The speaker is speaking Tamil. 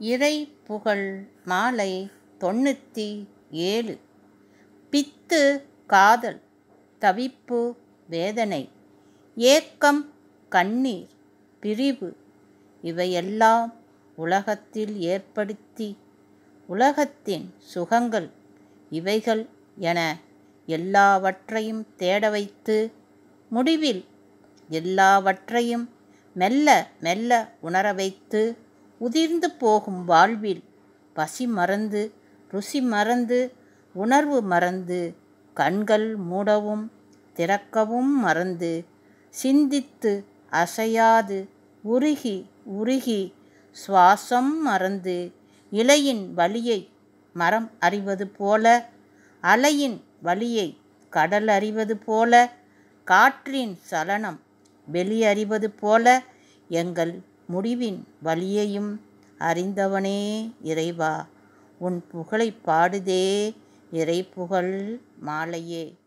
இறை புகழ் மாலை தொண்ணூற்றி ஏழு பித்து காதல் தவிப்பு வேதனை ஏக்கம் கண்ணீர் பிரிவு இவையெல்லாம் உலகத்தில் ஏற்படுத்தி உலகத்தின் சுகங்கள் இவைகள் என எல்லாவற்றையும் தேட வைத்து முடிவில் எல்லாவற்றையும் மெல்ல மெல்ல உணர வைத்து உதிர்ந்து போகும் வாழ்வில் பசி மறந்து ருசி மறந்து உணர்வு மறந்து கண்கள் மூடவும் திறக்கவும் மறந்து சிந்தித்து அசையாது உருகி உருகி சுவாசம் மறந்து இலையின் வலியை மரம் அறிவது போல அலையின் வலியை கடல் அறிவது போல காற்றின் சலனம் வெளியறிவது போல எங்கள் முடிவின் வலியையும் அறிந்தவனே இறைவா உன் புகழைப் பாடுதே இறைப்புகழ் மாலையே